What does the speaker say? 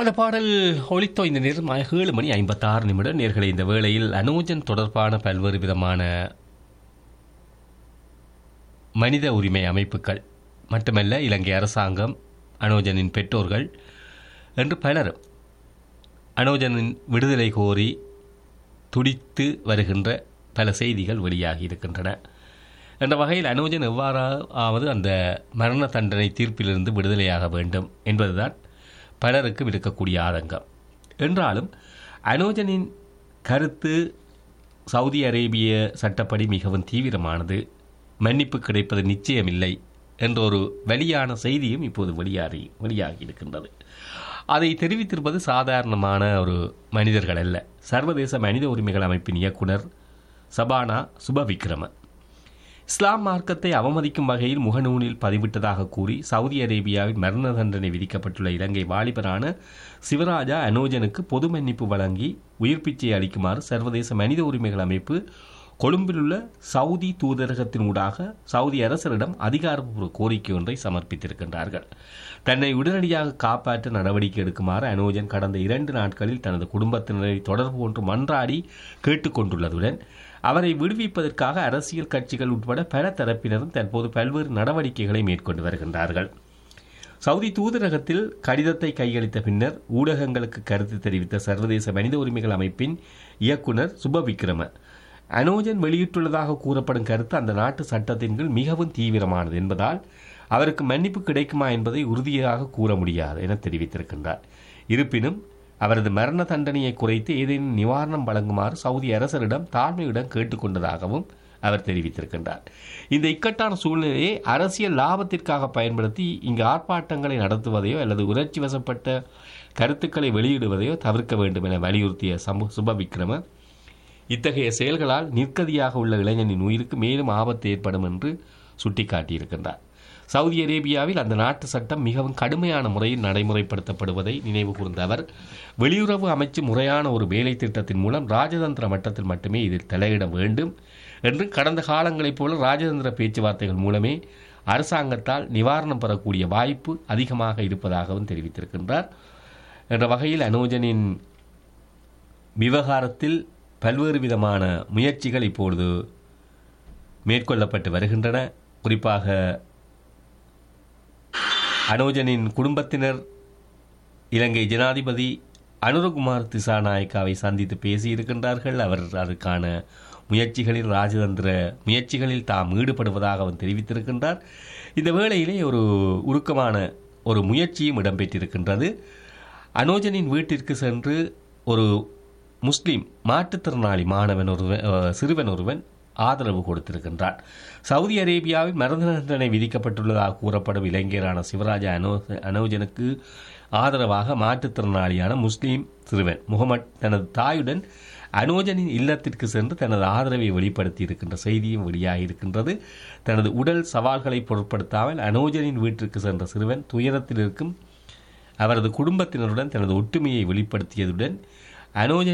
அந்த பாடல் ஒலித்தோ இந்த நேரம் ஏழு மணி ஐம்பத்தாறு நிமிடம் நேர்களை இந்த வேளையில் அனோஜன் தொடர்பான பல்வேறு விதமான மனித உரிமை அமைப்புகள் மட்டுமல்ல இலங்கை அரசாங்கம் அனோஜனின் பெற்றோர்கள் என்று பலரும் அனோஜனின் விடுதலை கோரி துடித்து வருகின்ற பல செய்திகள் வெளியாகி இருக்கின்றன என்ற வகையில் அனோஜன் எவ்வாறாவது அந்த மரண தண்டனை தீர்ப்பிலிருந்து விடுதலையாக வேண்டும் என்பதுதான் பலருக்கும் இருக்கக்கூடிய ஆதங்கம் என்றாலும் அனோஜனின் கருத்து சவுதி அரேபிய சட்டப்படி மிகவும் தீவிரமானது மன்னிப்பு கிடைப்பது நிச்சயமில்லை என்ற ஒரு வெளியான செய்தியும் இப்போது வெளியாகி வெளியாகி இருக்கின்றது அதை தெரிவித்திருப்பது சாதாரணமான ஒரு மனிதர்கள் அல்ல சர்வதேச மனித உரிமைகள் அமைப்பின் இயக்குனர் சபானா சுபவிக்ரம இஸ்லாம் மார்க்கத்தை அவமதிக்கும் வகையில் முகநூலில் பதிவிட்டதாக கூறி சவுதி அரேபியாவில் மரண தண்டனை விதிக்கப்பட்டுள்ள இலங்கை வாலிபரான சிவராஜா அனோஜனுக்கு பொது மன்னிப்பு வழங்கி உயிர் பிச்சை அளிக்குமாறு சர்வதேச மனித உரிமைகள் அமைப்பு கொழும்பிலுள்ள சவுதி தூதரகத்தின் ஊடாக சவுதி அரசரிடம் அதிகாரப்பூர்வ கோரிக்கை ஒன்றை சமர்ப்பித்திருக்கின்றார்கள் தன்னை உடனடியாக காப்பாற்ற நடவடிக்கை எடுக்குமாறு அனோஜன் கடந்த இரண்டு நாட்களில் தனது குடும்பத்தினரை தொடர்பு கொண்டு மன்றாடி கேட்டுக்கொண்டுள்ளதுடன் அவரை விடுவிப்பதற்காக அரசியல் கட்சிகள் உட்பட பல தரப்பினரும் தற்போது பல்வேறு நடவடிக்கைகளை மேற்கொண்டு வருகின்றார்கள் சவுதி தூதரகத்தில் கடிதத்தை கையளித்த பின்னர் ஊடகங்களுக்கு கருத்து தெரிவித்த சர்வதேச மனித உரிமைகள் அமைப்பின் இயக்குனர் சுபவிக்ரம அனோஜன் வெளியிட்டுள்ளதாக கூறப்படும் கருத்து அந்த நாட்டு சட்டத்தின் கீழ் மிகவும் தீவிரமானது என்பதால் அவருக்கு மன்னிப்பு கிடைக்குமா என்பதை உறுதியாக கூற முடியாது என தெரிவித்திருக்கின்றார் இருப்பினும் அவரது மரண தண்டனையை குறைத்து ஏதேனும் நிவாரணம் வழங்குமாறு சவுதி அரசரிடம் தாழ்மையுடன் கேட்டுக்கொண்டதாகவும் அவர் தெரிவித்திருக்கின்றார் இந்த இக்கட்டான சூழ்நிலையை அரசியல் லாபத்திற்காக பயன்படுத்தி இங்கு ஆர்ப்பாட்டங்களை நடத்துவதையோ அல்லது உணர்ச்சி வசப்பட்ட கருத்துக்களை வெளியிடுவதையோ தவிர்க்க வேண்டும் என வலியுறுத்திய சமு சுபவிக்ரம இத்தகைய செயல்களால் நிற்கதியாக உள்ள இளைஞனின் உயிருக்கு மேலும் ஆபத்து ஏற்படும் என்று சுட்டிக்காட்டியிருக்கின்றார் சவுதி அரேபியாவில் அந்த நாட்டு சட்டம் மிகவும் கடுமையான முறையில் நடைமுறைப்படுத்தப்படுவதை நினைவு கூர்ந்த அவர் வெளியுறவு அமைச்சு முறையான ஒரு வேலை திட்டத்தின் மூலம் ராஜதந்திர மட்டத்தில் மட்டுமே இதில் தலையிட வேண்டும் என்று கடந்த காலங்களைப் போல ராஜதந்திர பேச்சுவார்த்தைகள் மூலமே அரசாங்கத்தால் நிவாரணம் பெறக்கூடிய வாய்ப்பு அதிகமாக இருப்பதாகவும் தெரிவித்திருக்கின்றார் என்ற வகையில் அனோஜனின் விவகாரத்தில் பல்வேறு விதமான முயற்சிகள் இப்பொழுது மேற்கொள்ளப்பட்டு வருகின்றன குறிப்பாக அனோஜனின் குடும்பத்தினர் இலங்கை ஜனாதிபதி அனுரகுமார் திசாநாயக்காவை சந்தித்து பேசியிருக்கின்றார்கள் அவர் அதற்கான முயற்சிகளில் ராஜதந்திர முயற்சிகளில் தாம் ஈடுபடுவதாக அவர் தெரிவித்திருக்கின்றார் இந்த வேளையிலே ஒரு உருக்கமான ஒரு முயற்சியும் இடம்பெற்றிருக்கின்றது அனோஜனின் வீட்டிற்கு சென்று ஒரு முஸ்லீம் மாற்றுத்திறனாளி மாணவன் ஒருவன் சிறுவன் ஒருவன் ஆதரவு கொடுத்திருக்கின்றார் சவுதி அரேபியாவில் மரண தண்டனை விதிக்கப்பட்டுள்ளதாக கூறப்படும் இளைஞரான சிவராஜா அனோ அனோஜனுக்கு ஆதரவாக மாற்றுத்திறனாளியான முஸ்லீம் சிறுவன் முகமட் தனது தாயுடன் அனோஜனின் இல்லத்திற்கு சென்று தனது ஆதரவை வெளிப்படுத்தி இருக்கின்ற செய்தியும் வெளியாகி இருக்கின்றது தனது உடல் சவால்களை பொருட்படுத்தாமல் அனோஜனின் வீட்டிற்கு சென்ற சிறுவன் துயரத்தில் இருக்கும் அவரது குடும்பத்தினருடன் தனது ஒற்றுமையை வெளிப்படுத்தியதுடன் அனோஜன்